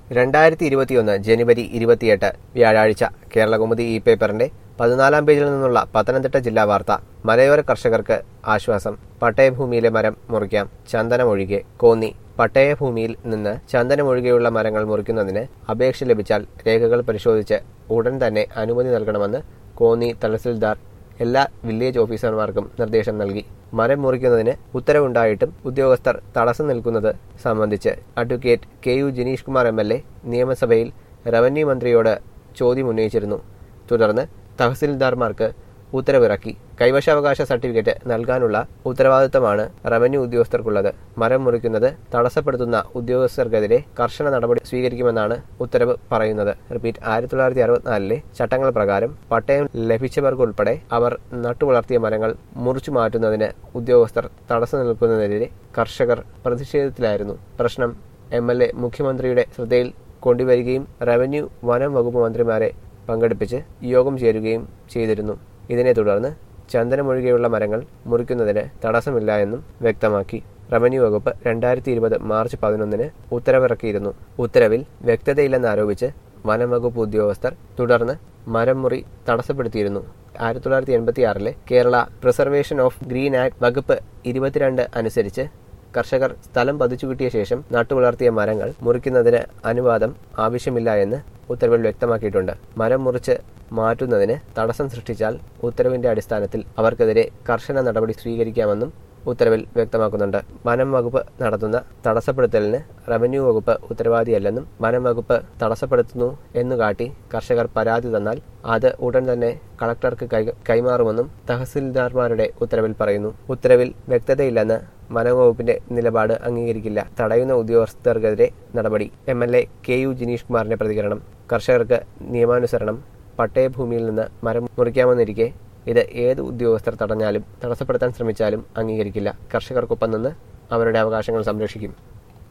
രണ്ടായിരത്തി ഇരുപത്തിയൊന്ന് ജനുവരി ഇരുപത്തിയെട്ട് വ്യാഴാഴ്ച കേരളകൗമുദി ഈ പേപ്പറിന്റെ പതിനാലാം പേജിൽ നിന്നുള്ള പത്തനംതിട്ട ജില്ലാ വാർത്ത മലയോര കർഷകർക്ക് ആശ്വാസം പട്ടയഭൂമിയിലെ മരം മുറിക്കാം ചന്ദനമൊഴികെ കോന്നി പട്ടയഭൂമിയിൽ നിന്ന് ചന്ദനമൊഴികെയുള്ള മരങ്ങൾ മുറിക്കുന്നതിന് അപേക്ഷ ലഭിച്ചാൽ രേഖകൾ പരിശോധിച്ച് ഉടൻ തന്നെ അനുമതി നൽകണമെന്ന് കോന്നി തഹസിൽദാർ എല്ലാ വില്ലേജ് ഓഫീസർമാർക്കും നിർദ്ദേശം നൽകി മരം മുറിക്കുന്നതിന് ഉത്തരവുണ്ടായിട്ടും ഉദ്യോഗസ്ഥർ തടസ്സം നിൽക്കുന്നത് സംബന്ധിച്ച് advocate K U Jineesh Kumar M L A നിയമസഭയിൽ റവന്യൂ മന്ത്രിയോട് ചോദ്യം ഉന്നയിച്ചിരുന്നു തുടർന്ന് തഹസിൽദാർമാർക്ക് ഉത്തരവിറക്കി കൈവശാവകാശ സർട്ടിഫിക്കറ്റ് നൽകാനുള്ള ഉത്തരവാദിത്തമാണ് റവന്യൂ ഉദ്യോഗസ്ഥർക്കുള്ളത് മരം മുറിക്കുന്നത് തടസ്സപ്പെടുത്തുന്ന ഉദ്യോഗസ്ഥർക്കെതിരെ കർശന നടപടി സ്വീകരിക്കുമെന്നാണ് ഉത്തരവ് പറയുന്നത് റിപ്പീറ്റ് ആയിരത്തി തൊള്ളായിരത്തി അറുപത്തിനാലിലെ ചട്ടങ്ങൾ പ്രകാരം പട്ടയം ലഭിച്ചവർക്കുൾപ്പെടെ അവർ നട്ടുവളർത്തിയ മരങ്ങൾ മുറിച്ചു മാറ്റുന്നതിന് ഉദ്യോഗസ്ഥർ തടസ്സം നിൽക്കുന്നതിനെതിരെ കർഷകർ പ്രതിഷേധത്തിലായിരുന്നു പ്രശ്നം എം എൽ എ മുഖ്യമന്ത്രിയുടെ ശ്രദ്ധയിൽ കൊണ്ടുവരികയും റവന്യൂ വനം വകുപ്പ് മന്ത്രിമാരെ പങ്കെടുപ്പിച്ച് യോഗം ചേരുകയും ചെയ്തിരുന്നു ഇതിനെ തുടർന്ന് ചന്ദനമൊഴികെയുള്ള മരങ്ങൾ മുറിക്കുന്നതിന് തടസ്സമില്ല എന്നും വ്യക്തമാക്കി റവന്യൂ വകുപ്പ് രണ്ടായിരത്തി ഇരുപത് മാർച്ച് പതിനൊന്നിന് ഉത്തരവിറക്കിയിരുന്നു ഉത്തരവിൽ വ്യക്തതയില്ലെന്നാരോപിച്ച് വനം വകുപ്പ് ഉദ്യോഗസ്ഥർ തുടർന്ന് മരം മുറി തടസ്സപ്പെടുത്തിയിരുന്നു ആയിരത്തി തൊള്ളായിരത്തി എൺപത്തി ആറിലെ Kerala preservation of green act വകുപ്പ് ഇരുപത്തിരണ്ട് അനുസരിച്ച് കർഷകർ സ്ഥലം പതിച്ചു കിട്ടിയ ശേഷം നട്ടുവളർത്തിയ മരങ്ങൾ മുറിക്കുന്നതിന് അനുവാദം ആവശ്യമില്ല എന്ന് ഉത്തരവിൽ വ്യക്തമാക്കിയിട്ടുണ്ട് മരം മുറിച്ച് മാറ്റുന്നതിന് തടസ്സം സൃഷ്ടിച്ചാൽ ഉത്തരവിന്റെ അടിസ്ഥാനത്തിൽ അവർക്കെതിരെ കർശന നടപടി സ്വീകരിക്കാമെന്നും ഉത്തരവിൽ വ്യക്തമാക്കുന്നുണ്ട് വനം വകുപ്പ് നടത്തുന്ന തടസ്സപ്പെടുത്തലിന് റവന്യൂ വകുപ്പ് ഉത്തരവാദിയല്ലെന്നും വനം വകുപ്പ് തടസ്സപ്പെടുത്തുന്നു എന്നു കാട്ടി കർഷകർ പരാതി തന്നാൽ അത് ഉടൻ തന്നെ കളക്ടർക്ക് കൈ- കൈമാറുമെന്നും തഹസിൽദാർമാരുടെ ഉത്തരവിൽ പറയുന്നു ഉത്തരവിൽ വ്യക്തതയില്ലെന്ന് വനംവകുപ്പിന്റെ നിലപാട് അംഗീകരിക്കില്ല തടയുന്ന ഉദ്യോഗസ്ഥർക്കെതിരെ നടപടി M L A K U Jineesh കുമാറിന്റെ പ്രതികരണം കർഷകർക്ക് നിയമാനുസരണം പട്ടയഭൂമിയിൽ നിന്ന് മരം മുറിക്കാമെന്നിരിക്കെ ഇത് ഏത് ഉദ്യോഗസ്ഥർ തടഞ്ഞാലും തടസ്സപ്പെടുത്താൻ ശ്രമിച്ചാലും അംഗീകരിക്കില്ല കർഷകർക്കൊപ്പം നിന്ന് അവരുടെ അവകാശങ്ങൾ സംരക്ഷിക്കും